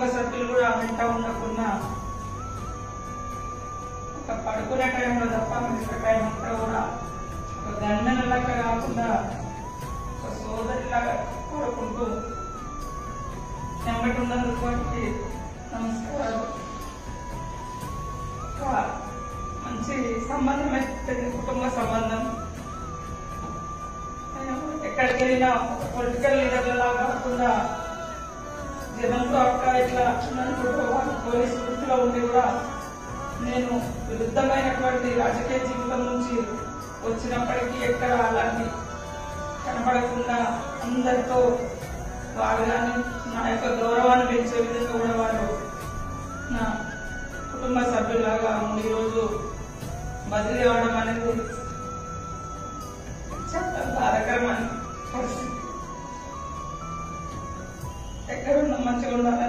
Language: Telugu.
సభ్యులు కూడా వెంట ఉండకుండా ఒక పడుకునే టైంలో తప్ప మిగతా టైం అంతా కూడా ఒక గండనలాగా కాకుండా ఒక సోదరిలాగా కోరుకుంటూ వెంబడి ఉన్నందుకు వాటికి నమస్కారాలు ఒక మంచి సంబంధం అయితే కుటుంబ సంబంధం ఎక్కడికి వెళ్ళినా ఒక పొలిటికల్ లీడర్లా కాకుండా జనంతో అక్క ఇట్లా అనుకుంటూ వాళ్ళు పోలీసు వృత్తిలో ఉండి కూడా నేను విరుద్ధమైనటువంటి రాజకీయ జీవితం నుంచి వచ్చినప్పటికీ ఎక్కడ అలాంటి కనబడకుండా అందరితో బాగానే నా యొక్క గౌరవాన్ని పెంచే విధంగా కూడా వారు నా కుటుంబ సభ్యులాగా ఈరోజు బదిలీ అవడం అనేది చాలా బాధాకరమైన పరిస్థితి ఎక్కడున్నా మంచిగా ఉండాలి